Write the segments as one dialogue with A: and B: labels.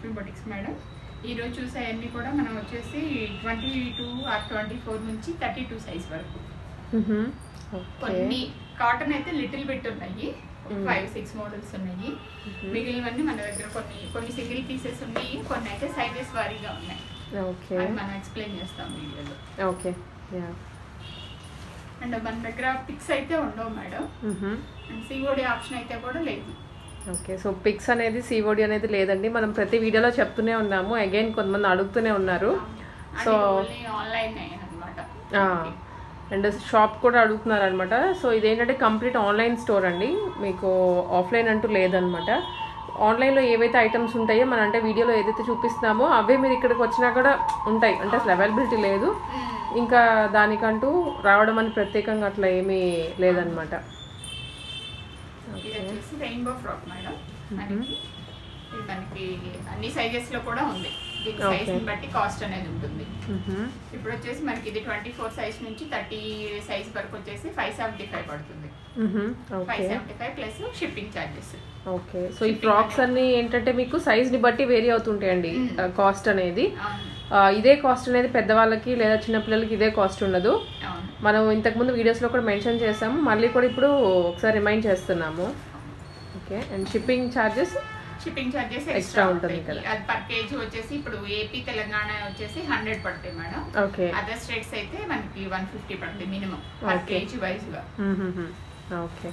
A: Lakshmi boutiques madam ఈరోజు చూసేవన్నీ కూడా మనం వచ్చేసి twenty two or twenty four నుంచి థర్టీ టూ సైజ్ వరకు
B: ఓకే
A: కొన్ని కాటన్ అయితే లిటిల్ బిట్ ఉన్నాయి
B: Mm.
A: ఫైవ్ సిక్స్ మోడల్స్ ఉన్నాయి మిగిలినవన్నీ మన దగ్గర కొన్ని కొన్ని సింగిల్ పీసెస్ ఉన్నాయి కొన్ని అయితే సైజెస్ వారీగా ఉన్నాయి
B: ఓకే
A: అవి మనం ఎక్స్ప్లెయిన్ చేస్తాం వీడియోలో
B: ఓకే యా
A: అండ్ మన దగ్గర పిక్స్ అయితే ఉండవు మేడం అండ్ సిఓడి ఆప్షన్ అయితే కూడా లేదు
B: ఓకే సో పిక్స్ అనేది సిఓడి అనేది లేదండి మనం ప్రతి వీడియోలో చెప్తూనే ఉన్నాము అగైన్ కొంతమంది అడుగుతూనే ఉన్నారు
A: అది
B: సో
A: ఓన్లీ ఆన్లైన్ అనమాట
B: అండ్ షాప్ కూడా అడుగుతున్నారు అనమాట సో ఇదేంటంటే కంప్లీట్ ఆన్లైన్ స్టోర్ అండి మీకు ఆఫ్లైన్ అంటూ లేదనమాట ఆన్లైన్లో ఏవైతే ఐటమ్స్ ఉంటాయో మనం అంటే వీడియోలో ఏదైతే చూపిస్తున్నామో అవే మీరు ఇక్కడికి వచ్చినా కూడా ఉంటాయి అంటే అసలు అవైలబిలిటీ లేదు ఇంకా దానికంటూ రావడం అని ప్రత్యేకంగా అట్లా ఏమీ లేదనమాట
A: ఇది వచ్చేసి రెయిన్బో ఫ్రాక్ మేడం మనకి ఇది మనకి అన్ని సైజెస్ లో కూడా ఉంది దీని
B: Okay.
A: సైజ్ ని బట్టి కాస్ట్ అనేది ఉంటుంది ఇప్పుడు వచ్చేసి మనకి ఇది ట్వంటీ ఫోర్ సైజ్ నుంచి థర్టీ సైజ్ వరకు వచ్చేసి ఫైవ్ సెవెంటీ ఫైవ్ పడుతుంది five
B: okay
A: seventy five plus shipping charges
B: okay so ఈ ఫ్రాక్స్ అన్ని ఏంటంటే మీకు సైజ్ని బట్టి వేరీ అవుతుంటాయండి కాస్ట్ అనేది
A: అవును
B: ఆ, ఇదే కాస్ట్ అనేది పెద్దవాళ్ళకి లేదా చిన్నపిల్లలకి ఇదే కాస్ట్ ఉండదు
A: అవును
B: మనం ఇంతకుముందు వీడియోస్లో కూడా మెన్షన్ చేసాము మళ్ళీ కూడా ఇప్పుడు ఒకసారి రిమైండ్ చేస్తున్నాము okay and shipping charges
A: shipping charges
B: Extra
A: extra
B: ఉంటుంది
A: ఉంటుంది
B: కదా.
A: అది పర్ కేజీ వచ్చేసి ఇప్పుడు ఏపీ తెలంగాణ వచ్చేసి హండ్రెడ్ పడతాయి మేడం
B: ఓకే
A: అదర్ స్టేట్స్ అయితే మనకి వన్ ఫిఫ్టీ పడుతుంది minimum per
B: Okay.
A: Kg wise గా
B: ఓకే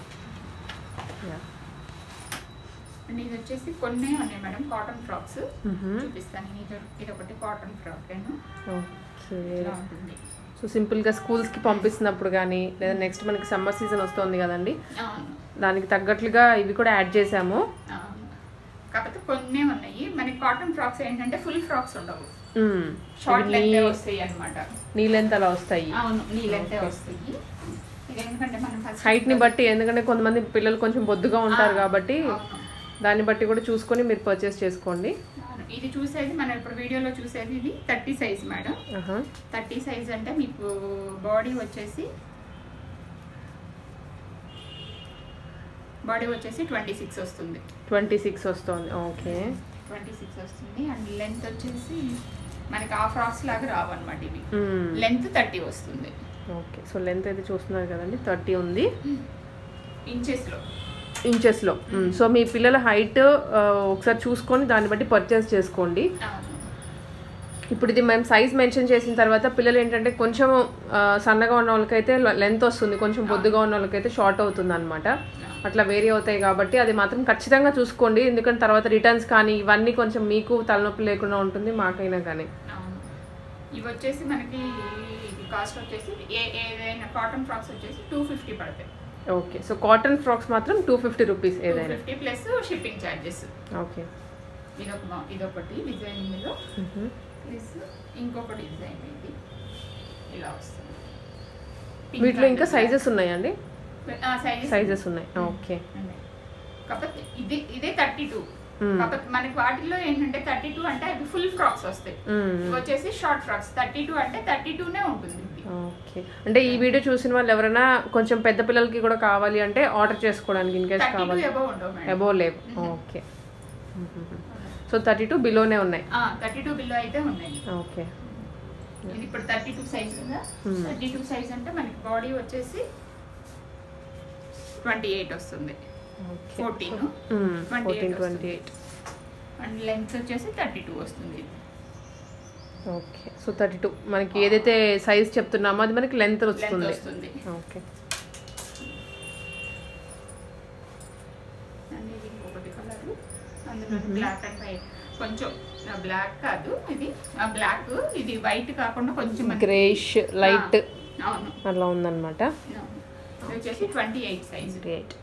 A: అండ్ ఇది వచ్చేసి కొన్ని ఉన్నాయి మేడం కాటన్ ఫ్రాక్స్ చూపిస్తాను ఇది ఇది ఒకటి కాటన్ ఫ్రాక్
B: ఓకే
A: ఇలా ఉంటుంది
B: సో సింపుల్గా స్కూల్స్కి పంపిస్తున్నప్పుడు కానీ లేదా నెక్స్ట్ మనకి సమ్మర్ సీజన్ వస్తుంది కదండి
A: అవును
B: దానికి తగ్గట్లుగా ఇవి కూడా యాడ్ చేసాము
A: అవును. కాకపోతే కొన్ని ఉన్నాయి మనకి కాటన్ ఫ్రాక్స్ ఏంటంటే ఫుల్ ఫ్రాక్స్ ఉండవు
B: మ్మ్.
A: షార్ట్
B: ఇవి
A: లెంత్
B: నీ-
A: వస్తాయి అన్నమాట
B: నీ లెంత్ అలా వస్తాయి
A: అవును నీళ్ళంతే వస్తాయి ఇది ఎందుకంటే మనం ఫస్ట్
B: హైట్ ని బట్టి ఎందుకంటే కొంతమంది పిల్లలు కొంచెం బొద్దుగా ఉంటారు కాబట్టి
A: అవును.
B: దాన్ని బట్టి కూడా చూసుకొని మీరు పర్చేస్ చేసుకోండి
A: అవును. ఇది చూసేది మనం ఇప్పుడు వీడియోలో చూసేది ఇది థర్టీ సైజ్ మేడం
B: ఆహా.
A: థర్టీ సైజ్ అంటే మీకు బాడీ వచ్చేసి బాడీ వచ్చేసి ట్వంటీ సిక్స్ వస్తుంది
B: ట్వంటీ సిక్స్ వస్తుంది ఓకే
A: ట్వంటీ సిక్స్ వస్తుంది అండ్ లెంత్ వచ్చేసి మనకి ఆ ఫ్రాక్స్ లాగా రావు అనమాట ఇవి
B: మ్మ్.
A: లెంత్ థర్టీ వస్తుంది
B: ఓకే సో లెంత్ అయితే చూస్తున్నారు కదండి థర్టీ ఉంది
A: ఇంచెస్లో
B: ఇంచెస్లో మ్మ్. సో మీ పిల్లల హైట్ ఒకసారి చూసుకొని దాన్ని బట్టి పర్చేస్ చేసుకోండి ఇప్పుడు ఇది మేము సైజ్ మెన్షన్ చేసిన తర్వాత పిల్లలు ఏంటంటే కొంచెం ఆ, సన్నగా ఉన్న వాళ్ళకైతే లెంత్ వస్తుంది కొంచెం బొద్దుగా ఉన్న వాళ్ళకైతే షార్ట్ అవుతుంది అనమాట అట్లా వేరీ అవుతాయి కాబట్టి అది మాత్రం ఖచ్చితంగా చూసుకోండి ఎందుకంటే తర్వాత రిటర్న్స్ కానీ ఇవన్నీ కొంచెం మీకు తలనొప్పి లేకుండా ఉంటుంది మాకైనా కానీ
A: అవును ఇవి వచ్చేసి మనకి ఇది కాస్ట్ వచ్చేసి ఏ ఏదైనా కాటన్ ఫ్రాక్స్ వచ్చేసి టూ ఫిఫ్టీ పడతాయి
B: ఓకే సో కాటన్ ఫ్రాక్స్ మాత్రం టూ ఫిఫ్టీ రూపీస్
A: టూ
B: ఏదైనా
A: fifty plus shipping charges
B: okay
A: ఇదొక మా- ఇదొకటి డిజైనింగ్లో ప్లస్ ఇంకొక డిజైన్ ఇది ఇలా వస్తుంది Pink
B: వీటిలో ఇంకా
A: and
B: సైజెస్ ఉన్నాయండి
A: black. ఆ, sizes
B: సైజెస్ ఉన్నాయి ఓకే
A: ఉన్నాయి. కాకపోతే ఇది ఇదే థర్టీ టూ
B: మ్మ్.
A: కాకపోతే మనకి వాటిల్లో ఏంటంటే థర్టీ టూ అంటే అవి ఫుల్ ఫ్రాక్స్ వస్తాయి
B: మ్మ్.
A: ఇవి వచ్చేసి షార్ట్ ఫ్రాక్స్ థర్టీ టూ అంటే థర్టీ టూనే ఉంటుంది ఇది
B: ఓకే అంటే ఈ వీడియో చూసిన వాళ్ళు ఎవరైనా కొంచెం పెద్ద పిల్లలకి కూడా కావాలి అంటే ఆర్డర్ చేసుకోవడానికి ఇన్ కేస్
A: థర్టీ టూ
B: కావాలి
A: ఎబో ఉండవు మేడం
B: అబోవ్ లేవు ఓకే సో థర్టీ టూ బిలోనే ఉన్నాయి
A: థర్టీ టూ బిల్లో అయితే ఉన్నాయి
B: ఓకే
A: ఇది ఇప్పుడు థర్టీ టూ సైజ్ కదా
B: Hmm.
A: థర్టీ టూ సైజ్ అంటే మనకి బాడీ వచ్చేసి ట్వంటీ ఎయిట్ వస్తుంది
B: okay
A: fourteen
B: fourteen twenty eight
A: and length వచ్చేసి థర్టీ టూ వస్తుంది
B: ఓకే సో థర్టీ టూ మనకి ఏదైతే సైజ్ చెప్తున్నామో అది మనకి లెంత్
A: లెంత్
B: వస్తుంది
A: వస్తుంది
B: ఓకే
A: అండ్ ఇది ఇంకొకటి కలర్ అందులో బ్లాక్ అండ్ వైట్ కొంచెం బ్లాక్ కాదు ఇది బ్లాక్ ఇది వైట్ కాకుండా కొంచెం మనకి-
B: గ్రేష్ లైట్
A: ఆ, అవును
B: అలా ఉందన్నమాట
A: అవును. ఇది వచ్చేసి ట్వంటీ ఎయిట్ సైజ్
B: ఎయిట్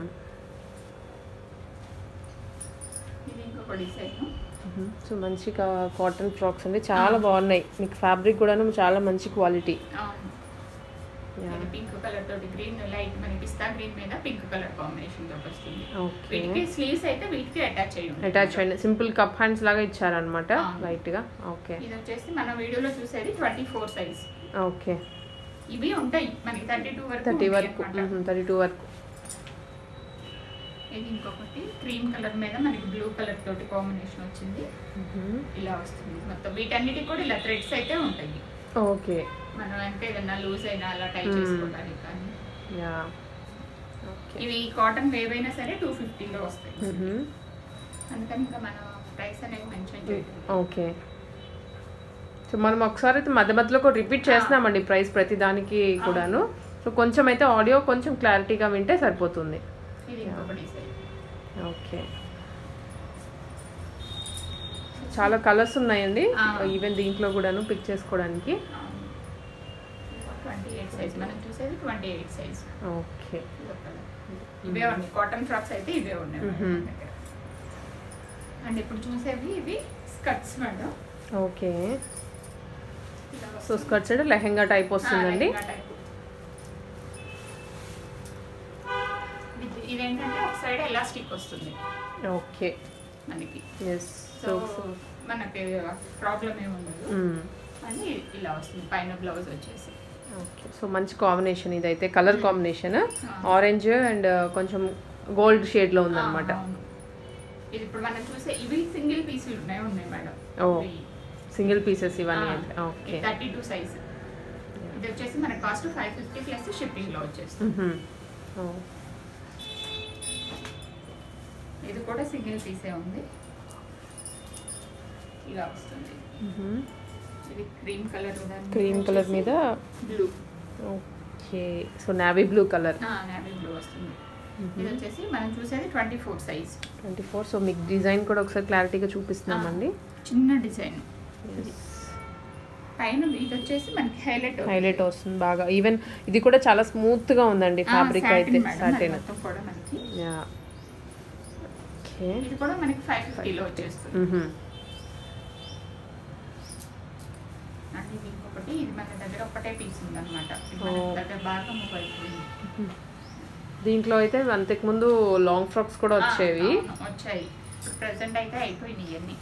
A: ఇది ఇంకొక డిజైన్
B: సో మంచిగా కాటన్ ఫ్రాక్స్ అండి చాలా బాగున్నాయి మీకు ఫ్యాబ్రిక్ కూడాను చాలా మంచి క్వాలిటీ
A: అవును ఇది పింక్ కలర్ తోటి గ్రీన్ లైట్ మనకి పిస్తా గ్రీన్ మీద పింక్ కలర్ కాంబినేషన్ తోటి వస్తుంది
B: ఓకే
A: వీటికి స్లీవ్స్ అయితే వీటికి అటాచ్ అయ్యి ఉంటాయి
B: అటాచ్ అయింది సింపుల్ కప్ హ్యాండ్స్ లాగా ఇచ్చారనమాట
A: ఆ.
B: లైట్గా ఓకే
A: ఇది వచ్చేసి మన వీడియోలో చూసేది ట్వంటీ ఫోర్ సైజ్
B: ఓకే
A: ఇవి ఉంటాయి మనకి థర్టీ టూ వరకు
B: థర్టీ
A: ఉంటాయి
B: వరకు
A: అన్నమాట.
B: థర్టీ టూ వరకు
A: ఇది ఇంకొకటి క్రీమ్ కలర్ మీద మనకి బ్లూ కలర్ తోటి కాంబినేషన్ వచ్చింది
B: మ్మ్.
A: ఇలా వస్తుంది మొత్తం వీటన్నిటికి కూడా ఇలా థ్రెడ్స్ అయితే ఉంటాయి
B: ఓకే
A: మనం అంటే ఏదన్నా లూజ్ అయినా అలా టై
B: Hmm.
A: చేసుకోవడానికి కానీ
B: యా ఓకే
A: ఇవి కాటన్ ఏవైనా సరే టూ ఫిఫ్టీలో వస్తాయి
B: మ్మ్.
A: అందుకని ఇంకా మనం ప్రైస్ అనేది మెన్షన్ చేయలేదు
B: ఓకే సో మనం ఒకసారి అయితే మధ్య మధ్యలో కూడా రిపీట్ చేస్తున్నామండి ప్రైస్ ప్రతి దానికి కూడాను సో కొంచెం అయితే ఆడియో కొంచెం క్లారిటీగా వింటే సరిపోతుంది
A: ఇది ఇంకొక డిజైన్
B: ఓకే చాలా కలర్స్ ఉన్నాయండి
A: ఆ.
B: ఈవెన్ దీంట్లో కూడాను పిక్ చేసుకోవడానికి
A: ట్వంటీ ఎయిట్ సైజ్ మనం చూసేది ట్వంటీ ఎయిట్ సైజ్
B: ఓకే
A: ఇవే ఉన్నాయి కాటన్ ఫ్రాక్స్ అయితే ఇవే ఉన్నాయి
B: మ్మ్.
A: మన దగ్గర. అండ్ ఇప్పుడు చూసేవి ఇవి స్కర్ట్స్ మేడం
B: ఓకే
A: ఇలా
B: సో
A: వస్తుంది.
B: స్కర్ట్స్ అంటే లెహెంగా టైప్ వస్తుందండి
A: ఆ, లెహంగా type. ఇది- ఇదేంటంటే ఒక సైడ్ ఎలాస్టిక్ వస్తుంది
B: ఓకే
A: మనకి
B: ఎస్
A: సో
B: సో
A: మనకి ప్రాబ్లం ఏమి ఉండదు అని ఇలా వస్తుంది పైన బ్లౌజ్ వచ్చేసి
B: ఓకే సో మంచి కాంబినేషన్ ఇదైతే కలర్ కాంబినేషన్ ఆరెంజ్ అండ్ కొంచెం గోల్డ్ షేడ్లో ఉందన్నమాట
A: ఆ, అవును. ఇది ఇప్పుడు మనం చూసే ఇవి సింగిల్ పీసులు ఉన్నాయి ఉన్నాయి మేడం
B: ఓ సింగిల్ పీసెస్ ఇవన్నీ అయితే ఓకే
A: థర్టీ టూ సైజ్ ఇది వచ్చేసి మన cost five fifty plus shipping లో వచ్చేస్తుంది ఇది కూడా సింగిల్ పీసే ఉంది ఇలా వస్తుంది ఇది క్రీమ్ కలర్
B: క్రీమ్ కలర్ మీద
A: blue
B: okay so navy blue colour
A: navy blue వస్తుంది ఇది వచ్చేసి మనం చూసేది twenty four size
B: twenty four so మీకు డిజైన్ కూడా ఒకసారి క్లారిటీగా చూపిస్తున్నామండి
A: చిన్న డిజైన్ పైన ఇది వచ్చేసి మనకి హైలైట్
B: హైలైట్ వస్తుంది బాగా ఈవెన్ ఇది కూడా చాలా స్మూత్ గా ఉందండి ఫ్యాబ్రిక్ అయితే సాటిన్
A: మొత్తం కూడా మనకి
B: యా ఓకే
A: ఇది కూడా మనకి ఫైవ్ ఫిఫ్టీలో వచ్చేస్తుంది అంటే ఇది ఇంకొకటి ఇది మన దగ్గర ఒకటే పీస్ ఉందన్నమాట ఇది మన
B: Oh.
A: దగ్గర బాగా మూవ్ అయిపోయింది
B: దీంట్లో అయితే అంతకుముందు లాంగ్ ఫ్రాక్స్ కూడా వచ్చేవి
A: ఆ, అవును, వచ్చాయి ప్రెసెంట్ అయితే అయిపోయినాయి ఇవన్నీ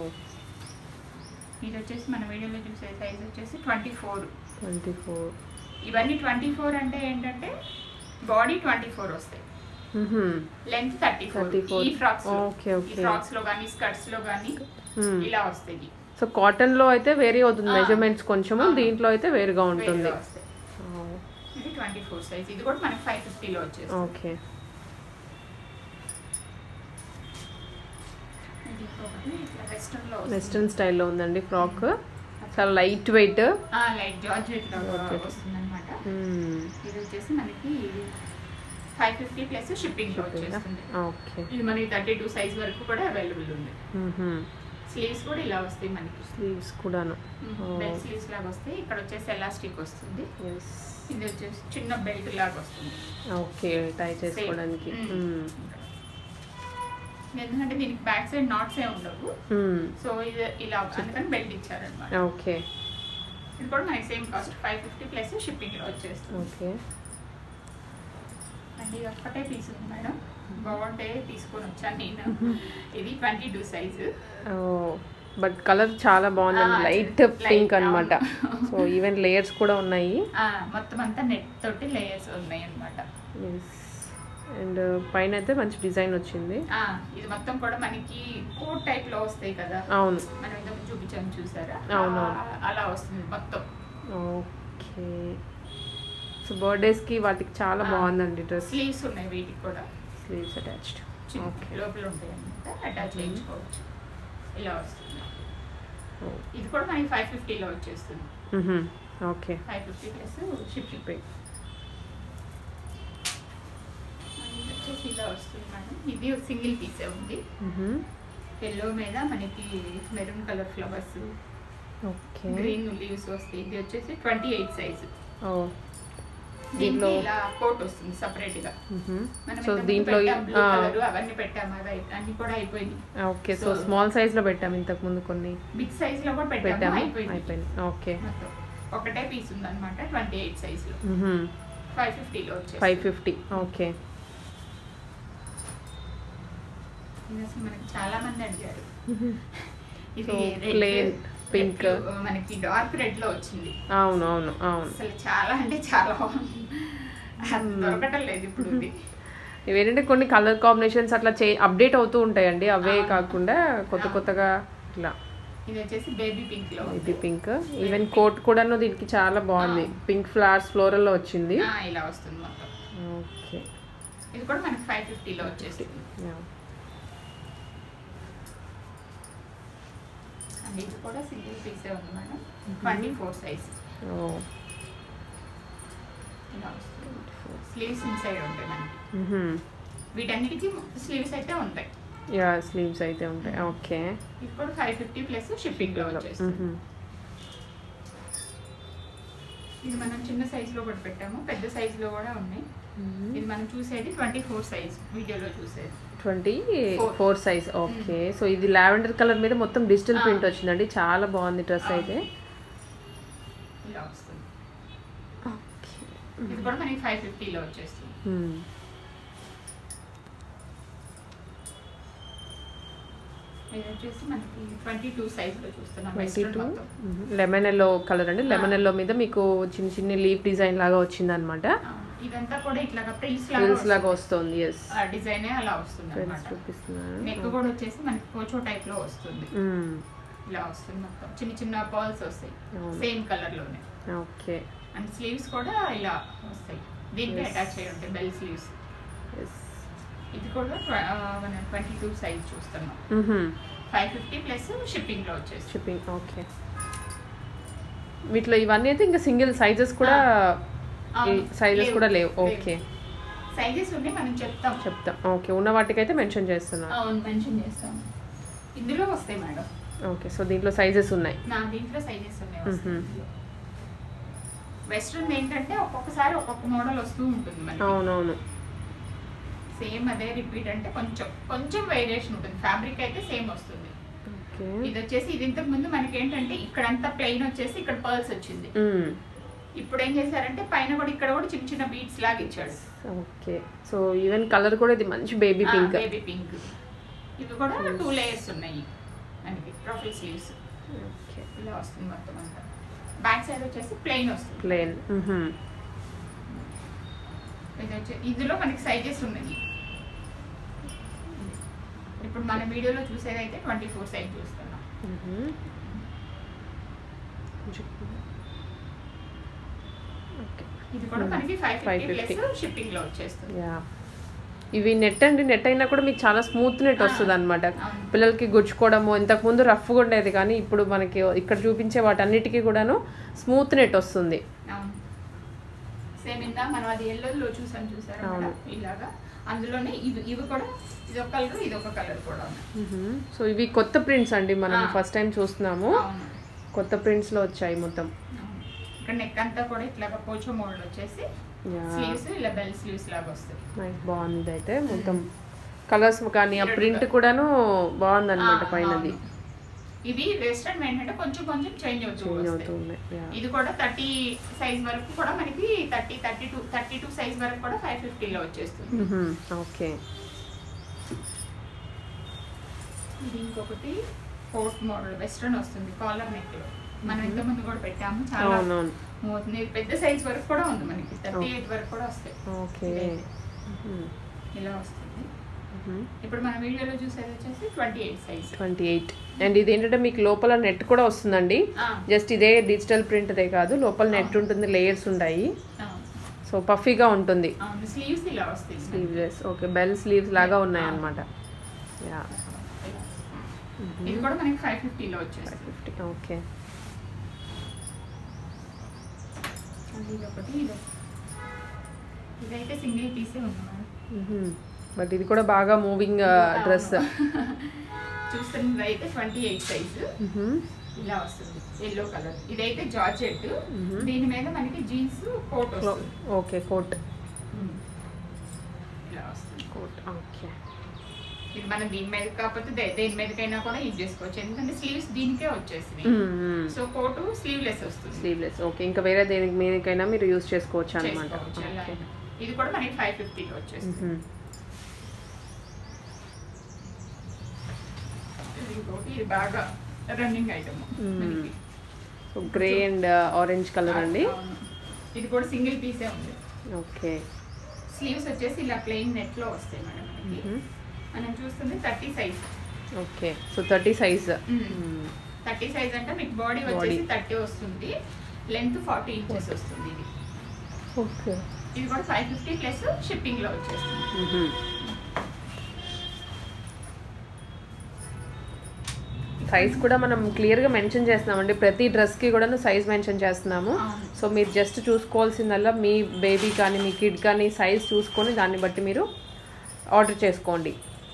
A: ఇది వచ్చేసి మన వీడియోలో చూసే సైజ్ వచ్చేసి ట్వంటీ ఫోర్
B: ట్వంటీ ఫోర్
A: ఇవన్నీ ట్వంటీ ఫోర్ అంటే ఏంటంటే బాడీ ట్వంటీ ఫోర్ వస్తాయి లెంత్ థర్టీ ఫోర్
B: 34.
A: ఈ ఫ్రాక్స్
B: Okay,
A: ఈ
B: okay.
A: ఫ్రాక్స్ లో కానీ స్కర్ట్స్ లో కానీ ఇలా వస్తాయి
B: సో కాటన్ లో అయితే వేరీ అవుతుంది
A: ఆ.
B: మెజర్మెంట్స్ కొంచెము
A: ఆ.
B: దీంట్లో అయితే వేరుగా ఉంటుంది
A: వేరుగా వస్తాయి ఇది ట్వంటీ ఫోర్ సైజ్ ఇది కూడా మనకి ఫైవ్ ఫిఫ్టీలో వచ్చేస్తుంది
B: ఓకే
A: ఇది ఇంకొకటి ఇట్లా వెస్టర్న్ లో
B: వెస్ట్రన్ స్టైల్లో ఉందండి ఫ్రాక్ చాలా లైట్ వెయిట్
A: లైట్ జార్జెట్ లో
B: Georgette.
A: వస్తుంది అనమాట ఇది వచ్చేసి మనకి ఫైవ్ ఫిఫ్టీ ప్లస్ షిప్పింగ్ లో వచ్చేస్తుంది
B: ఓకే
A: ఇది మనకి థర్టీ టూ సైజ్ వరకు కూడా అవైలబుల్ ఉంది స్లీవ్స్ కూడా ఇలా వస్తాయి మనకి
B: స్లీవ్స్ కూడాను
A: బెల్ట్ స్లీవ్స్ లాగా వస్తాయి ఇక్కడ వచ్చేసి ఎలాస్టిక్ వస్తుంది
B: ఎస్
A: ఇది వచ్చేసి చిన్న బెల్ట్ లాగా వస్తుంది
B: ఓకే టై చేసుకోవడానికి
A: Mm. ఎందుకంటే దీనికి బ్యాక్ సైడ్ నాట్స్ ఏ ఉండవు సో ఇది ఇలా అందుకని బెల్ట్ ఇచ్చారనమాట
B: ఓకే
A: ఇది కూడా మనకి same cost five fifty plus shipping లో వచ్చేస్తుంది
B: ఓకే
A: అండ్ ఇది ఒక్కటే పీస్ ఉంది మేడం బాగుంటే తీసుకొని వచ్చాను నేను ఇది twenty two size
B: but colour చాలా బాగుందండి
A: Ah,
B: లైట్
A: light,
B: పింక్ అన్నమాట
A: అవును.
B: సో ఈవెన్ లేయర్స్ కూడా ఉన్నాయి
A: మొత్తం అంతా నెట్ తోటి లేయర్స్ ఉన్నాయి అనమాట
B: అండ్ పైన అయితే మంచి డిజైన్ వచ్చింది
A: ఇది మొత్తం కూడా మనకి కోట్ టైప్ లో వస్తాయి కదా
B: అవును
A: మనం ఇంతకు చూపించాము చూసారా
B: అవును.
A: ఆ, అలా వస్తుంది మొత్తం
B: ఓకే సో బర్త్డేస్కి వాటికి చాలా
A: Ah.
B: బాగుందండి డ్రెస్
A: స్లీవ్స్ ఉన్నాయి వీటికి కూడా
B: స్లీవ్స్ అటాచ్డ్
A: చిన్న
B: ఓకే
A: లోపల ఉంటాయి అనమాట అటాచ్
B: Mhm.
A: చేయించుకోవచ్చు ఇలా వస్తుంది ఇది కూడా మనకి ఫైవ్ ఫిఫ్టీలో వచ్చేస్తుంది
B: okay
A: five fifty plus shipping వచ్చేసి ఇలా వస్తుంది మేడం ఇది సింగిల్ పీసే ఉంది ఎల్లో మీద మనకి maroon colour flowers
B: okay
A: green leaves వస్తాయి ఇది వచ్చేసి ట్వంటీ ఎయిట్ సైజ్
B: ఓ
A: దీంట్లో
B: దీంట్లో
A: ఇలా కోట్ వస్తుంది సపరేట్ గా మనం
B: సో
A: ఇంతకుముందు
B: దీంట్లో
A: పెట్టాం, blue
B: ఆ,
A: colour, అవన్నీ పెట్టాము అవి అయి- అన్ని కూడా అయిపోయింది
B: okay so
A: So-
B: small size లో పెట్టాం ఇంతకు ముందు కొన్ని
A: బిగ్ సైజ్ లో కూడా పెట్టాము
B: పెట్టాము
A: అయిపోయింది
B: అయిపోయింది ఓకే
A: మొత్తం ఒకటే పీస్ ఉందన్నమాట ట్వంటీ ఎయిట్ సైజ్ లో ఫైవ్ ఫిఫ్టీలో వచ్చేసి
B: ఫైవ్ ఫిఫ్టీ ఓకే
A: ఇది అసలు మనకి చాలా మంది అడిగారు ఇది
B: So,
A: red,
B: plain pink.
A: red, మనకి డార్క్ రెడ్ లో వచ్చింది
B: అవును అవును అవును
A: అసలు చాలా అంటే చాలా బాగుంది అది
B: Hmm.
A: దొరకటం లేదు ఇప్పుడు ఇది
B: ఇవేంటంటే కొన్ని కలర్ కాంబినేషన్స్ అట్లా చే అప్డేట్ అవుతూ ఉంటాయండి అవే కాకుండా కొత్త కొత్తగా ఇట్లా
A: ఇది వచ్చేసి బేబీ పింక్ లో
B: ఇది పింక్ ఈవెన్ కోట్ కూడాను దీనికి చాలా బాగుంది పింక్ ఫ్లవర్స్ ఫ్లోరల్లో వచ్చింది
A: ఆ, ఇలా వస్తుంది మొత్తం
B: ఓకే
A: ఇది కూడా మనకి ఫైవ్ ఫిఫ్టీలో వచ్చేస్తుంది అండ్ ఇది కూడా సింగిల్ పీసే ఉంది మేడం ట్వంటీ ఫోర్ సైజ్ ఇలా వస్తుంది స్లీవ్స్ ఇన్సైడ్ ఉంటాయి మనకి వీటన్నిటికీ స్లీవ్స్ అయితే ఉంటాయి
B: యా స్లీవ్స్ అయితే ఉంటాయి ఓకే
A: ఇది కూడా ఫైవ్ ఫిఫ్టీ ప్లస్ షిప్పింగ్ లో వచ్చేస్తుంది ఇది మనం చిన్న సైజ్ లో కూడా పెట్టాము పెద్ద సైజ్ లో కూడా ఉన్నాయి ఇది మనం చూసేది ట్వంటీ ఫోర్ సైజ్ వీడియోలో చూసేది
B: twenty
A: Four.
B: Four size okay so ఇది లావెండర్ కలర్ మీద మొత్తం డిజిటల్
A: Ah.
B: ప్రింట్ వచ్చిందండి చాలా బాగుంది డ్రెస్
A: Ah.
B: అయితే
A: ఇలా వస్తుంది
B: ఓకే
A: ఇది కూడా మనకి ఫైవ్ ఫిఫ్టీలో వచ్చేస్తుంది ఇది వచ్చేసి మనకి ట్వంటీ టూ సైజ్ లో చూస్తున్నాం
B: ట్వంటీ
A: వెస్ట్రన్
B: టూ
A: మొత్తం
B: లెమన్ ఎల్లో కలర్ అండి లెమన్ ఎల్లో మీద మీకు చిన్న చిన్న లీఫ్ డిజైన్ లాగా వచ్చింది అనమాట
A: ఆ, ఇదంతా కూడా ఇట్లాగా ప్రిల్స్
B: ఫ్రిల్స్ లాగా
A: లాగా
B: వస్తుంది ఎస్
A: డిజైన్ అలా వస్తుంది
B: ఫ్రిల్స్
A: అనమాట
B: చూపిస్తున్నాను
A: నెక్ కూడా వచ్చేసి మనకి కోచో టైప్ లో వస్తుంది
B: మ్మ్.
A: ఇలా వస్తుంది మొత్తం చిన్న చిన్న పర్ల్స్ వస్తాయి
B: అవును.
A: సేమ్ కలర్ లోనే
B: ఓకే
A: అండ్ స్లీవ్స్ కూడా ఇలా వస్తాయి దీనికి
B: Yes.
A: అటాచ్ అయ్యి ఉంటాయి బెల్ స్లీవ్స్
B: ఎస్
A: ఇది కూడా మనం ట్వంటీ టూ సైజ్ చూస్తున్నాం ఫైవ్ ఫిఫ్టీ ప్లస్ షిప్పింగ్ లో వచ్చేసి
B: షిప్పింగ్ ఓకే వీటిలో ఇవన్నీ అయితే ఇంకా సింగిల్ సైజెస్ కూడా
A: అవును.
B: సైజెస్
A: లేవు.
B: కూడా లేవు
A: లేవు.
B: ఓకే
A: సైజెస్ ఉన్నాయి మనం చెప్తాం
B: చెప్తాం ఓకే ఉన్న వాటికైతే మెన్షన్ చేస్తున్నాను
A: అవును మెన్షన్ చేస్తాం ఇందులో వస్తాయి మేడం
B: ఓకే సో దీంట్లో సైజెస్ ఉన్నాయి
A: నా దీంట్లో సైజెస్ ఉన్నాయి
B: మ్మ్.
A: వెస్ట్రన్ ఏంటంటే ఒక్కొక్కసారి ఒక్కొక్క మోడల్ వస్తూ ఉంటుంది మనకి
B: అవునవును
A: సేమ్ అదే రిపీట్ అంటే కొంచెం కొంచెం వేరియేషన్ ఉంటుంది ఫ్యాబ్రిక్ అయితే సేమ్ వస్తుంది
B: ఓకే
A: ఇది వచ్చేసి ఇది ఇంతకు ముందు మనకి ఏంటంటే ఇక్కడంతా ప్లెయిన్ వచ్చేసి ఇక్కడ పర్ల్స్ వచ్చింది
B: మ్మ్.
A: ఇప్పుడు ఏం చేశారంటే పైన కూడా ఇక్కడ కూడా చిన్న చిన్న బీట్స్ లాగా ఇచ్చాడు
B: ఓకే సో ఈవెన్ కలర్ కూడా ఇది మంచి బేబీ పింక్
A: బేబీ పింక్ ఇవి కూడా టూ లేయర్స్ ఉన్నాయి మనకి ప్రొఫైల్ స్లీవ్స్
B: ఓకే
A: ఇలా వస్తుంది మొత్తం అంతా బ్యాక్ సైడ్ వచ్చేసి ప్లెయిన్ వస్తుంది
B: ప్లేన్
A: ఇది వచ్చే ఇందులో మనకి సైజెస్ ఉన్నాయి ఇప్పుడు మన వీడియోలో చూసేది అయితే ట్వంటీ ఫోర్ సైజ్ చూస్తున్నాం
B: ఓకే
A: ఇది కూడా మనకి ఫైవ్ ఫిఫ్టీ
B: 550.
A: ప్లస్ షిప్పింగ్ లో వచ్చేస్తుంది
B: యా ఇవి నెట్ అండి నెట్ అయినా కూడా మీకు చాలా స్మూత్ నెట్ వస్తుంది అనమాట
A: అవును.
B: పిల్లలకి గుచ్చుకోవడము ఇంతకుముందు రఫ్గా ఉండేది కానీ ఇప్పుడు మనకి ఇక్కడ చూపించే వాటన్నిటికీ కూడాను స్మూత్ నెట్ వస్తుంది
A: అవును సేమ్ ఇందా మనం అది ఎల్లోలో చూసాం చూసారా
B: అవును.
A: మేడం? ఇలాగా అందులోనే ఇవి ఇవి కూడా ఇది ఒక కలర్ ఇది ఒక కలర్ కూడా ఉన్నాయి
B: సో ఇవి కొత్త ప్రింట్స్ అండి మనం
A: ఆ.
B: ఫస్ట్ టైం చూస్తున్నాము
A: అవును
B: కొత్త ప్రింట్స్లో వచ్చాయి మొత్తం
A: అవును. ఇక్కడ నెక్ అంతా కూడా ఇట్లాగా పోచో మోడల్ వచ్చేసి
B: యా
A: స్లీవ్స్ ఇలా బెల్ స్లీవ్స్ లాగా వస్తాయి
B: నైస్ బాగుంది అయితే మొత్తం కలర్స్ కానీ ఆ ప్రింట్ కూడాను బాగుంది అనమాట
A: ఆ,
B: పైనది
A: అవును. ఇవి వెస్టర్న్ ఏంటంటే కొంచెం కొంచెం చేంజ్ అవుతూ
B: చేంజ్ అవుతూ
A: వస్తాయి
B: ఉన్నాయి యా
A: ఇది కూడా థర్టీ సైజ్ వరకు కూడా మనకి thirty thirty two thirty two size వరకు కూడా ఫైవ్ ఫిఫ్టీలో వచ్చేస్తుంది
B: ఓకే
A: ఇది ఇంకొకటి కోట్ మోడల్ వెస్ట్రన్ వస్తుంది కాలర్ నెక్ లో మనం ఇంత ముందు కూడా పెట్టాము చాలా
B: అవునవును
A: మోతుంది ఇది పెద్ద సైజ్ వరకు కూడా ఉంది మనకి థర్టీ ఎయిట్ వరకు కూడా వస్తాయి
B: ఓకే
A: ఇదైతే. ఇలా వస్తుంది ఇప్పుడు మన వీడియోలో చూసేది వచ్చేసి twenty eight size
B: twenty eight and ఇది ఏంటంటే మీకు లోపల నెట్ కూడా వస్తుందండి జస్ట్ ఇదే డిజిటల్ ప్రింట్దే కాదు లోపల నెట్ ఉంటుంది లేయర్స్ ఉంటాయి సో పఫీగా ఉంటుంది
A: స్లీవ్స్ ఇలా వస్తాయి
B: స్లీవ్లెస్ ఓకే బెల్ స్లీవ్స్ లాగా ఉన్నాయి అనమాట యా
A: ఇది కూడా మనకి ఫైవ్ ఫిఫ్టీలో వచ్చేస్తుంది
B: ఫిఫ్టీ ఓకే
A: అది ఇదొకటి ఇది ఇదైతే సింగిల్ పీసే ఉంది మేడం
B: బట్ ఇది కూడా బాగా మూవింగ్ డ్రెస్
A: చూస్తున్నది అయితే ట్వంటీ ఎయిట్ సైజ్ ఇలా వస్తుంది ఎల్లో కలర్ ఇదైతే జార్జెట్ దీని మీద మనకి జీన్స్ కోట్ వస్తుంది
B: ఓకే కోట్
A: ఇలా వస్తుంది
B: కోట్ ఓకే
A: ఇది మనం దీని మీద కాకపోతే దే- దేని మీదకైనా కూడా యూజ్ చేసుకోవచ్చు ఎందుకంటే స్లీవ్స్ దీనికే వచ్చేసింది సో కోటు స్లీవ్లెస్ వస్తుంది
B: స్లీవ్లెస్ ఓకే ఇంకా వేరే దేనికి మీదకైనా మీరు యూస్ చేసుకోవచ్చు అనమాట
A: చేసుకోవచ్చు ఎలా
B: ఓకే
A: అయినా. ఇది కూడా మనకి ఫైవ్ ఫిఫ్టీలో వచ్చేస్తుంది ఇది ఇంకోటి ఇది బాగా రన్నింగ్ ఐటమ్
B: మ్మ్. So grey and orange colour అండి
A: ఇది కూడా సింగిల్ పీసే ఉంది
B: ఓకే
A: స్లీవ్స్ వచ్చేసి ఇలా ప్లెయిన్ నెట్ లో వస్తాయి మేడం మనకి మనం చూస్తుంది thirty size
B: okay so thirty size
A: thirty size అంటే మీకు బాడీ
B: Body.
A: వచ్చేసి థర్టీ వస్తుంది లెంత్ ఫార్టీ ఇంచెస్ వస్తుంది ఇది
B: ఓకే
A: ఇది కూడా ఫైవ్ ఫిఫ్టీ ప్లస్ షిప్పింగ్ లో వచ్చేస్తుంది
B: సైజ్ కూడా మనం క్లియర్గా మెన్షన్ చేస్తున్నామండి ప్రతి డ్రెస్కి కూడా సైజ్ మెన్షన్ చేస్తున్నాము
A: అవును.
B: సో మీరు జస్ట్ చూసుకోవాల్సిందల్లా మీ బేబీ కానీ మీ కిడ్ కానీ సైజ్ చూసుకొని దాన్ని బట్టి మీరు ఆర్డర్ చేసుకోండి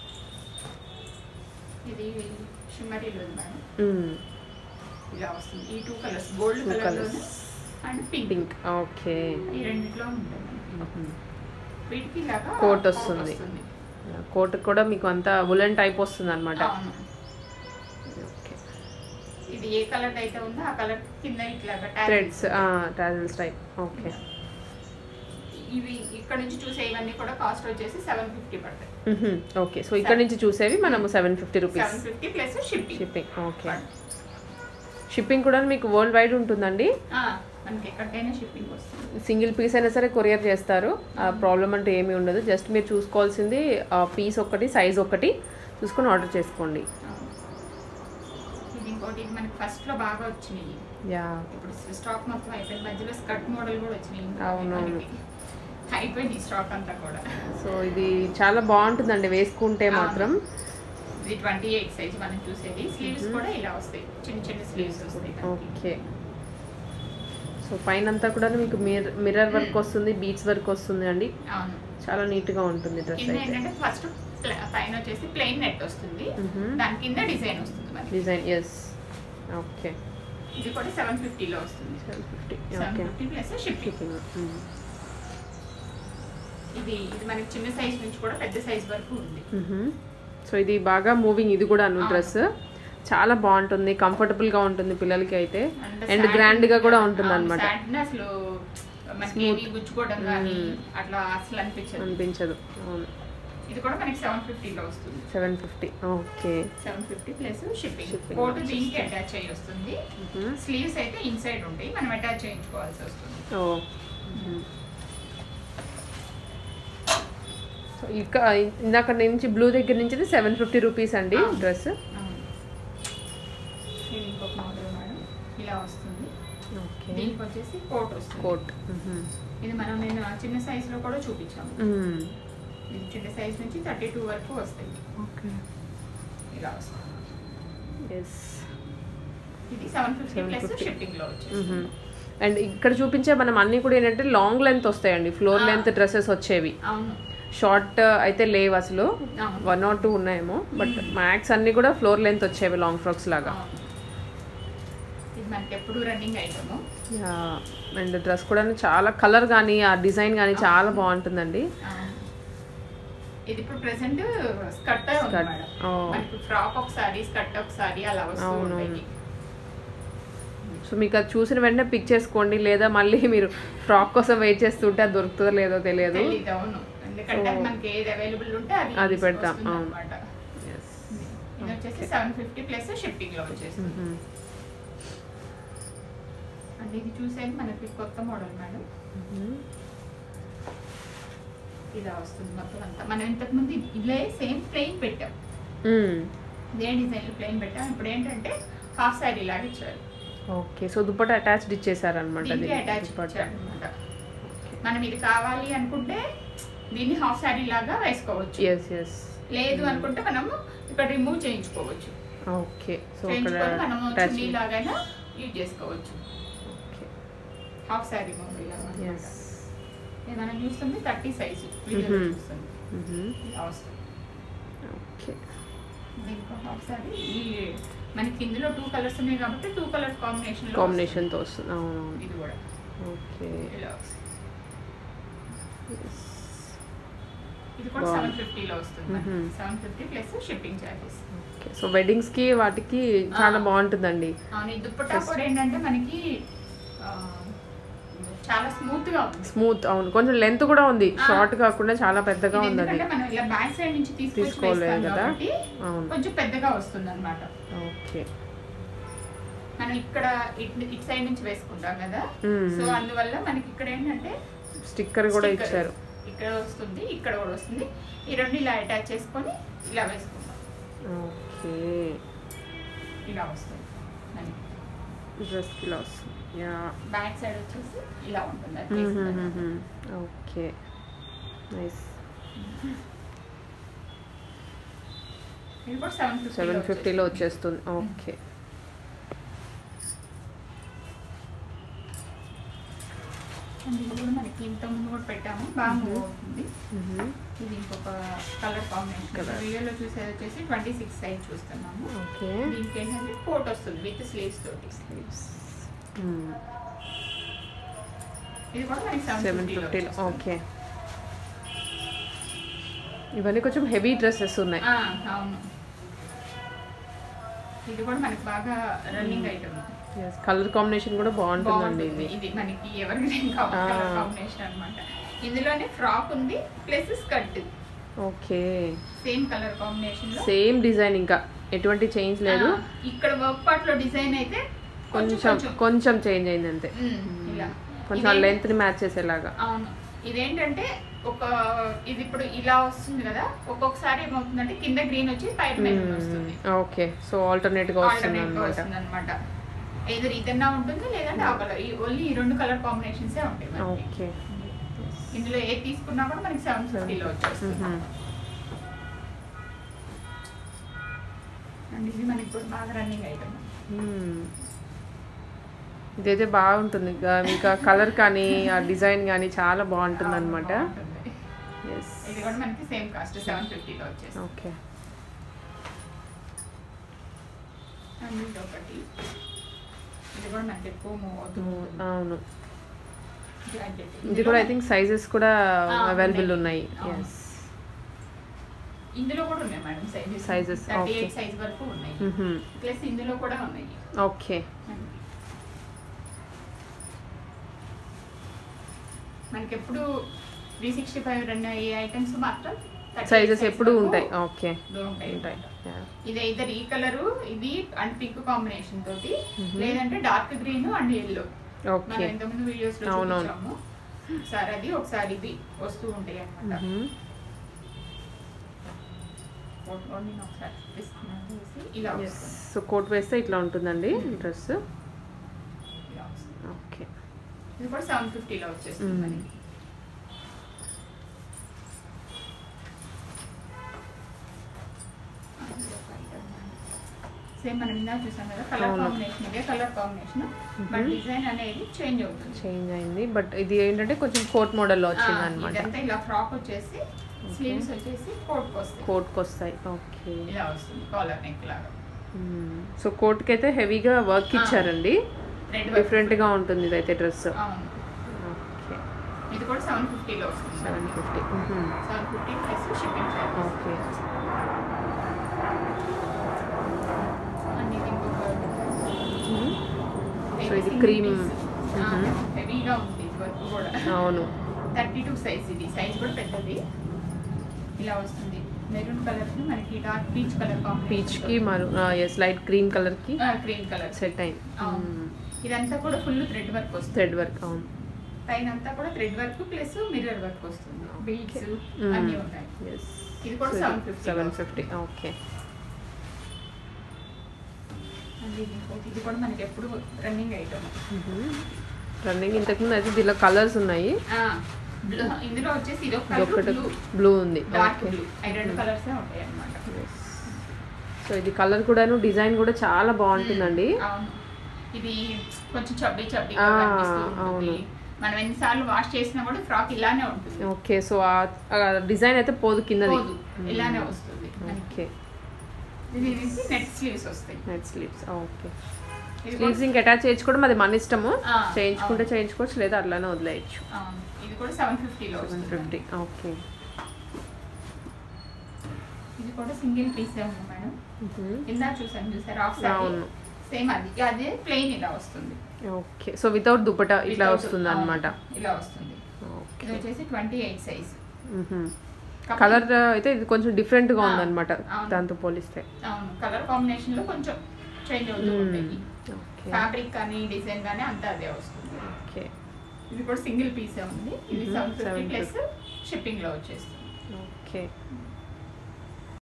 A: ఇది షిమ్మరీలో ఉంది మేడం
B: మ్మ్.
A: ఇలా వస్తుంది ఈ two colours gold
B: Two
A: colour
B: colours.
A: And pink
B: pink okay
A: ఈ రెండిట్లో ఉంటుంది
B: మ్మ్.
A: వీటికి ఇలాగా
B: Coat వస్తుంది. కోట్ కూడా మీకు అంతా వులెన్ టైప్ వస్తుంది అనమాట
A: అవును
B: ఓకే
A: ఇది ఏ కలర్ అయితే ఉందో ఆ కలర్ కింద ఇట్లాగా tags.
B: Threads tassels type okay
A: ఇవి ఇక్కడ నుంచి చూసే ఇవన్నీ కూడా కాస్ట్ వచ్చేసి సెవెన్ ఫిఫ్టీ పడతాయి
B: ఓకే సో ఇక్కడ నుంచి చూసేవి మనము seven fifty rupees
A: seven fifty plus shipping
B: shipping okay shipping కూడా మీకు వరల్డ్ వైడ్ ఉంటుందండి
A: మనకి ఎక్కడికైనా షిప్పింగ్ వస్తుంది
B: సింగిల్ పీస్ అయినా సరే కొరియర్ చేస్తారు ఆ ప్రాబ్లం అంటే ఏమీ ఉండదు జస్ట్ మీరు చూసుకోవాల్సింది పీస్ ఒకటి సైజ్ ఒకటి చూసుకొని ఆర్డర్ చేసుకోండి
A: అవును. ఇది ఇంకోటి ఇది మనకి ఫస్ట్ లో బాగా వచ్చినాయి
B: యా
A: ఇప్పుడు స్టాక్ మొత్తం అయిపోయింది మధ్యలో స్కర్ట్ మోడల్ కూడా వచ్చినాయి
B: అవునవును.
A: మనకి. అయిపోయింది ఈ స్టాక్ అంతా కూడా
B: సో ఇది చాలా బాగుంటుందండి వేసుకుంటే మాత్రం
A: ఇది ట్వంటీ ఎయిట్ సైజ్ మనం చూసేది స్లీవ్స్ కూడా ఇలా వస్తాయి చిన్న చిన్న స్లీవ్స్ వస్తాయి మనకి.
B: ఓకే సో పైన అంతా కూడా మీకు మిర్రర్ మిర్రర్ వర్క్ వస్తుంది బీట్స్ వర్క్ వస్తుంది అండి
A: అవును
B: చాలా నీట్గా ఉంటుంది డ్రెస్
A: కింద
B: అయితే
A: ఏంటంటే ఫస్ట్ పైన వచ్చేసి ప్లెయిన్ నెట్ వస్తుంది
B: మ్హూ.
A: దాని కింద డిజైన్ వస్తుంది మనకి
B: డిజైన్ ఎస్ ఓకే
A: ఇది కూడా సెవెన్ ఫిఫ్టీలో వస్తుంది
B: seven fifty
A: seven
B: okay
A: fifty plus shipping ఇది ఇది మనకి చిన్న సైజ్ నుంచి కూడా పెద్ద సైజ్ వరకు ఉంది
B: సో ఇది బాగా మూవింగ్ ఇది కూడా
A: అవును.
B: డ్రెస్ చాలా బాగుంటుంది కంఫర్టబుల్ గా ఉంటుంది పిల్లలకి అయితే
A: And
B: అండ్
A: satin-
B: గ్రాండ్ గా కూడా ఉంటుంది
A: అవును,
B: అనమాట
A: satin అసలు మనకి ఏమి గుచ్చుకోవడం కానీ అట్లా అసలు అనిపించదు
B: అనిపించదు అవును
A: ఇది కూడా మనకి సెవెన్ ఫిఫ్టీలో వస్తుంది
B: seven fifty okay
A: seven fifty plus shipping
B: Shipping
A: coat దీనికి అటాచ్ అయ్యి వస్తుంది స్లీవ్స్ అయితే ఇన్సైడ్ ఉంటాయి మనం అటాచ్ చేయించుకోవాల్సి వస్తుంది
B: ఓ సో ఇక ఇందాక నుంచి బ్లూ దగ్గర నుంచి సెవెన్ ఫిఫ్టీ రూపీస్ అండి
A: అవును.
B: డ్రెస్
A: అవును. ఇది ఇంకొక మోడల్ మేడం ఇలా వస్తుంది
B: ఓకే
A: దీనికి వచ్చేసి కోట్ వస్తుంది
B: కోట్
A: ఇది మనం నేను ఆ చిన్న సైజ్ లో కూడా చూపించాము ఇది చిన్న సైజ్ నుంచి థర్టీ టూ వరకు వస్తాయి
B: ఓకే
A: ఇలా వస్తుంది
B: ఎస్
A: ఇది సెవెన్ ఫిఫ్టీ ప్లస్
B: 750.
A: షిప్పింగ్ లో వచ్చేసి
B: అండ్ ఇక్కడ చూపించే మనం అన్ని కూడా ఏంటంటే లాంగ్ లెంత్ వస్తాయండి ఫ్లోర్
A: ఆ.
B: లెంత్ డ్రెస్సెస్ వచ్చేవి
A: అవును
B: షార్ట్ అయితే లేవు అసలు
A: అవును.
B: వన్ ఆర్ టూ ఉన్నాయేమో బట్ మ్యాక్స్ అన్ని కూడా ఫ్లోర్ లెంత్ వచ్చేవి లాంగ్ ఫ్రాక్స్ లాగా
A: అవును. ఇది మనకి ఎప్పుడు రన్నింగ్ ఐటమ్
B: అండ్ డ్రెస్ కూడా చాలా కలర్ కానీ ఆ డిజైన్ కానీ చాలా బాగుంటుందండి
A: ఇది ఇప్పుడు ప్రెసెంట్ స్కర్ట్ ఉంది
B: Skirt.
A: మేడం
B: ఓ.
A: మనకి ఫ్రాక్ ఒకసారి స్కర్ట్ ఒకసారి అలా వస్తూ
B: అవును,
A: ఉంటాయి
B: సో మీకు అది చూసిన వెంటనే పిక్ చేసుకోండి లేదా మళ్ళీ మీరు ఫ్రాక్ కోసం వెయిట్ చేస్తుంటే అది దొరుకుతుందో లేదో తెలియదు
A: తెలీదు అవును ఎందుకంటే అది మనకి ఏది అవైలబుల్ ఉంటే అది
B: అది పెడతాం,
A: వస్తుంది
B: అవును.
A: అన్నమాట.
B: Yes.
A: ఇది వచ్చేసి సెవెన్ ఫిఫ్టీ ప్లస్ షిప్పింగ్ లో వచ్చేస్తుంది
B: మ్మ్.
A: అంటే ఇది చూసేది మనకి కొత్త మోడల్ మేడం
B: మ్మ్.
A: ఇలా వస్తుంది మొత్తం అంతా మనం ఇంతకు ముందు ఇదే సేమ్ ప్లెయిన్ పెట్టాం
B: మ్మ్.
A: ఇదే డిజైన్ ప్లెయిన్ పెట్టాం ఇప్పుడు ఏంటంటే హాఫ్ సారీ లాగా ఇచ్చారు
B: ఓకే సో దుప్పట అటాచ్డ్ ఇచ్చేసారనమాట
A: దీనికి అటాచ్ ఇచ్చారు అనమాట మనం ఇది కావాలి అనుకుంటే దీన్ని హాఫ్ సారీ లాగా వేసుకోవచ్చు
B: ఎస్ ఎస్
A: లేదు అనుకుంటే మనము ఇక్కడ రిమూవ్ చేయించుకోవచ్చు
B: ఓకే సో అక్కడ
A: చేయించుకొని మనము
B: అటాచ్
A: చున్నీ లాగైనా యూజ్ చేసుకోవచ్చు
B: ఓకే
A: హాఫ్ సారీ మోడల్ లాగా అన్నమాట.
B: ఎస్
A: ఇది మనం చూస్తుంది థర్టీ సైజు
B: Mhm.
A: చూస్తుంది ఇలా వస్తుంది
B: ఓకే
A: దీనికి హాఫ్ సారీ ఈ మనకి ఇందులో టూ కలర్స్ ఉన్నాయి కాబట్టి టూ కలర్ కాంబినేషన్
B: కాంబినేషన్తో వస్తుంది అవునవును
A: ఇది కూడా
B: ఓకే
A: ఇలా వస్తుంది ఇది కూడా
B: బాగుంది.
A: సెవెన్ ఫిఫ్టీలో వస్తుంది
B: Mhm.
A: Seven fifty plus shipping charges
B: okay so వెడ్డింగ్స్కి వాటికి చాలా
A: ఆ.
B: బాగుంటుందండి
A: అవును ఈ దుప్పటా కూడా ఏంటంటే మనకి ఆ, చాలా స్మూత్ గా ఉంది
B: స్మూత్ అవును కొంచెం లెంత్ కూడా ఉంది
A: ఆ.
B: షార్ట్ కాకుండా చాలా పెద్దగా
A: ఇది
B: ఉంది అది
A: ఎందుకంటే మనం ఇలా బ్యాక్ సైడ్ నుంచి తీసుకొచ్చి
B: తీసుకోలేదు
A: వేస్తాం
B: కదా?
A: కాబట్టి
B: అవును
A: కొంచెం పెద్దగా వస్తుంది అనమాట
B: ఓకే
A: మనం ఇక్కడ ఇటు ఇటు సైడ్ నుంచి వేసుకుంటాం కదా
B: మ్మ్.
A: సో అందువల్ల మనకి ఇక్కడ ఏంటంటే
B: స్టిక్కర్ కూడా
A: sticker.
B: ఇచ్చారు
A: ఇక్కడ వస్తుంది ఇక్కడ కూడా వస్తుంది ఈ రెండు ఇలా అటాచ్ చేసుకొని ఇలా వేసుకుంటాం
B: ఓకే
A: ఇలా వస్తుంది మనకి
B: డ్రెస్ కి లాస్ యా
A: బ్యాక్ సైడ్ వచ్చేసి ఇలా ఉంటుంది అది తీసుకుంటాం.
B: ఓకే నైస్
A: ఇది కూడా సెవెన్ ఫిఫ్టీ
B: సెవెన్ ఫిఫ్టీలో వచ్చేస్తుంది ఓకే
A: ఇది కూడా మనకి ఇంత ముందు కూడా పెట్టాము బాగా మూవ్ అవుతుంది ఇది ఇంకొక కలర్ కాంబినేషన్
B: Colour.
A: వీడియోలో చూసేది వచ్చేసి ట్వంటీ సిక్స్ సైజ్ చూస్తున్నాము
B: ఓకే
A: దీనికి ఏంటంటే కోట్ వస్తుంది విత్ స్లీవ్స్ తోటి ఇది కూడా మనకి
B: సెవెన్
A: సెవెన్
B: ఫిఫ్టీలో ఓకే ఇవన్నీ కొంచెం హెవీ డ్రెస్సెస్ ఉన్నాయి
A: అవును ఇది కూడా మనకి బాగా రన్నింగ్ ఐటమ్
B: కలర్ కాంబినేషన్ కూడా బాగుంటుందండి ఇది
A: ఇది మనకి ఎవరికి కలర్ కాంబినేషన్ అన్నమాట ఇందులోనే ఫ్రాక్ ఉంది plus skirt
B: okay
A: same colour combination లో
B: సేమ్ డిజైన్ ఇంకా ఎటువంటి చేంజ్ లేదు
A: ఆ, ఇక్కడ వర్క్ పార్ట్ లో డిజైన్ అయితే కొంచెం
B: కొంచెం
A: కొంచెం
B: కొంచెం చేంజ్ అయింది అంతే
A: ఉమ్, ఇలా
B: కొంచెం
A: ఇదేం-
B: లెంత్ ని మ్యాచ్ చేసేలాగా
A: అవును ఇదేంటంటే ఒక ఇది ఇప్పుడు ఇలా వస్తుంది కదా ఒక్కొక్కసారి ఏమవుతుందంటే కింద గ్రీన్ వచ్చి పైన మెరూన్ వస్తుంది
B: ఓకే సో ఆల్టర్నేట్ గా వస్తుంది
A: ఆల్టర్నేట్ గా
B: అనమాట
A: వస్తుంది అనమాట ఏదో ఇదన్నా ఉంటుంది లేదంటే ఆ కలర్ ఓన్లీ ఈ రెండు కలర్ కాంబినేషన్స్ ఉంటాయి మనకి.
B: ఓకే
A: ఇందులో ఏది తీసుకున్నా కూడా మనకి సెవెన్ ఫిఫ్టీలో వచ్చేస్తుంది అండ్ ఇది మనకి ఇప్పుడు బాగా రన్నింగ్ ఐటమ్
B: ఇదైతే బాగుంటుంది ఇంకా ఇంకా కలర్ కానీ ఆ డిజైన్ కానీ చాలా బాగుంటుంది అనమాట ఎస్
A: ఇది కూడా మనకి సేమ్ కాస్ట్ సెవెన్ ఫిఫ్టీలో వచ్చేస్తుంది
B: ఓకే
A: అండ్ ఇది ఒకటి ఇది కూడా మనకి ఎక్కువ మూవ్ అవుతుంది
B: అవును
A: Gadget.
B: ఇది కూడా ఐ థింక్ సైజెస్ కూడా
A: ఆ,
B: అవైలబుల్
A: ఉన్నాయి.
B: ఉన్నాయి
A: అవును.
B: ఎస్
A: ఇందులో కూడా ఉన్నాయి madam sizes
B: Sizes,
A: thirty
B: okay.
A: Eight size వరకు ఉన్నాయి ప్లస్ ఇందులో కూడా ఉన్నాయి
B: ఓకే
A: మనకి ఎప్పుడు త్రీ సిక్స్టీ ఫైవ్ రన్ అయ్యే ఐటమ్స్ మాత్రం 38
B: సైజెస్
A: size
B: ఎప్పుడు
A: వరకు
B: ఉంటాయి ఓకే
A: ఉంటాయి
B: ఉంటాయి
A: ఇది ఇద్దరు ఈ కలర్ ఇది అండ్ పింక్ కాంబినేషన్ తోటి లేదంటే డార్క్ గ్రీన్ అండ్ ఎల్లో మనం
B: ఓకే
A: ఇంతకుముందు వీడియోస్ లో
B: అవునవును.
A: చూపించాము ఒకసారి అది ఒకసారి ఇది వస్తూ ఉంటాయి అన్నమాట ఫోటో నేను ఒకసారి చూపిస్తున్నాను చూసి ఇలా వస్తుంది
B: సో కోట్ వేస్తే ఇట్లా ఉంటుందండి డ్రెస్
A: ఇలా వస్తుంది
B: ఓకే
A: ఇది కూడా సెవెన్ ఫిఫ్టీలో వచ్చేస్తుంది
B: మ్మ్.
A: మనకి సేమ్ మనం ఇందాక చూసాం కదా కలర్
B: అవును.
A: కాంబినేషన్ ఇదే కలర్ కాంబినేషన్ బట్ డిజైన్ అనేది చేంజ్ అవుతుంది
B: చేంజ్ అయింది బట్ ఇది ఏంటంటే కొంచెం కోట్ మోడల్లో వచ్చింది
A: ఆ,
B: అనమాట
A: ఇదంతా ఇలా ఫ్రాక్ వచ్చేసి స్లీవ్స్ వచ్చేసి కోట్ వస్తాయి
B: కోట్కి వస్తాయి ఓకే
A: ఇలా వస్తుంది కాలర్ నెక్ లాగా
B: సో కోట్కి అయితే హెవీగా వర్క్
A: ఆ.
B: ఇచ్చారండి
A: రెడ్
B: డిఫరెంట్గా ఉంటుంది ఇదైతే డ్రెస్
A: అవును
B: ఓకే
A: ఇది కూడా సెవెన్ ఫిఫ్టీలో వస్తుంది
B: seven fifty
A: seven fifty plus shipping charges
B: okay
A: and ఇది ఇంకొక
B: సో ఇది cream.
A: హెవీగా ఉంది ఇది వర్క్ కూడా
B: అవును
A: థర్టీ టూ సైజ్ ఇది సైజ్ కూడా పెద్దది ఇలా వస్తుంది మెరూన్ కలర్ కి మనకి డార్క్ పీచ్ కలర్
B: పీచ్కి మరు ఎస్ లైట్ గ్రీన్ కలర్కి
A: క్రీమ్ కలర్
B: సెట్ అయింది
A: అవును. ఇదంతా కూడా ఫుల్ థ్రెడ్ వర్క్ వస్తుంది
B: థ్రెడ్ వర్క్ అవును
A: పైన అంతా కూడా thread work plus mirror work వస్తుంది బీడ్స్
B: Mm.
A: అన్నీ ఉన్నాయి
B: ఎస్
A: ఇది కూడా 750
B: సెవెన్ ఫిఫ్టీ ఓకే
A: అండ్ ఇది ఇంకోటి. ఇది కూడా మనకి ఎప్పుడు రన్నింగ్ ఐటమ్
B: రన్నింగ్ ఇంతకుముందు అయితే దీనిలో కలర్స్ ఉన్నాయి
A: ఇందులో వచ్చేసి ఇది
B: ఇది
A: ఒక
B: ఒకటి
A: బ్లూ
B: బ్లూ ఉంది
A: డార్క్
B: ఓకే
A: బ్లూ అవి రెండు కలర్స్ ఉంటాయి అన్నమాట
B: సో ఇది కలర్ కూడాను డిజైన్ కూడా చాలా బాగుంటుందండి
A: అవును ఇది కొంచెం చబ్బి చబ్బి
B: ఆ,
A: అవును
B: అవును.
A: మనం ఎన్నిసార్లు వాష్ చేసినా కూడా ఫ్రాక్ ఇలానే ఉంటుంది
B: ఓకే సో ఆ డిజైన్ అయితే పోదు కిందది
A: పోదు. ఇలానే వస్తుంది
B: ఓకే
A: ఇది నెట్ స్లీవ్స్ వస్తాయి
B: నెట్ స్లీవ్స్ ఓకే
A: ఇది
B: స్లీవ్స్ ఇంక అటాచ్ చేయించుకోవడం అది మన ఇష్టము
A: ఆ,
B: చేయించుకుంటే
A: అవును.
B: చేయించుకోవచ్చు లేదా అట్లానే వదిలేయచ్చు
A: అవును. ఇది కూడా సెవెన్ ఫిఫ్టీలో
B: సెవెన్
A: వస్తుంది
B: ఫిఫ్టీ ఓకే
A: ఇది కూడా సింగిల్ పీసే ఉంది మేడం ఇందా చూసాను చూసారు ఆఫ్
B: అవును.
A: సేమ్ అది అదే ప్లెయిన్ ఇలా వస్తుంది
B: ఓకే సో వితౌట్ దుపట ఇట్లా
A: Without-
B: వస్తుంది అనమాట
A: అవును, ఇలా వస్తుంది
B: ఓకే
A: ఇది వచ్చేసి ట్వంటీ ఎయిట్ సైజ్
B: కలర్ అయితే ఇది కొంచెం డిఫరెంట్ గా
A: ఆ,
B: ఉందన్నమాట
A: అవును.
B: దాంతో పోలిస్తే
A: అవును కలర్ కాంబినేషన్ లో కొంచెం చేంజ్ అవుతూ ఉంటాయి
B: ఓకే
A: ఫ్యాబ్రిక్ కానీ డిజైన్ కానీ అంతా అదే వస్తుంది
B: ఓకే
A: ఇది కూడా సింగిల్ పీసే ఉంది ఇది
B: Mhm,
A: seven fifty
B: 750.
A: Plus shipping లో వచ్చేస్తుంది
B: ఓకే